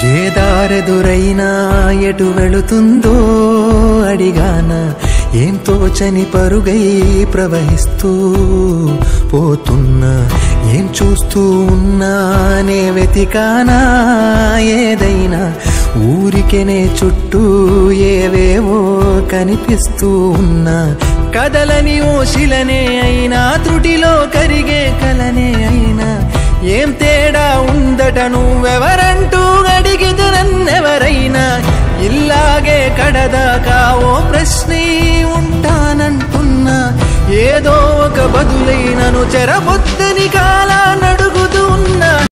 ఏ దారెదురైనా ఎటు వెళుతుందో అడిగాన ఏం తోచని పరుగై ప్రవహిస్తూ పోతున్నా ఏం చూస్తూ ఉన్నానే వెతికానా ఏదైనా ఊరికెనే చుట్టూ ఏవేవో కనిపిస్తూ ఉన్నా కదలని ఓ శిలనే అయినా త్రుటిలో కరిగే కలనే అయినా ఏం తేడా ఉందట నువ్వెవరంటూ అడిగిదు నన్నెవరైనా ఇల్లాగే కడదాకా ఓ ప్రశ్నే ఉంటానంటున్నా ఏదో ఒక బదులైనను చెరబొద్దని కాలా నడుగుతూ ఉన్నా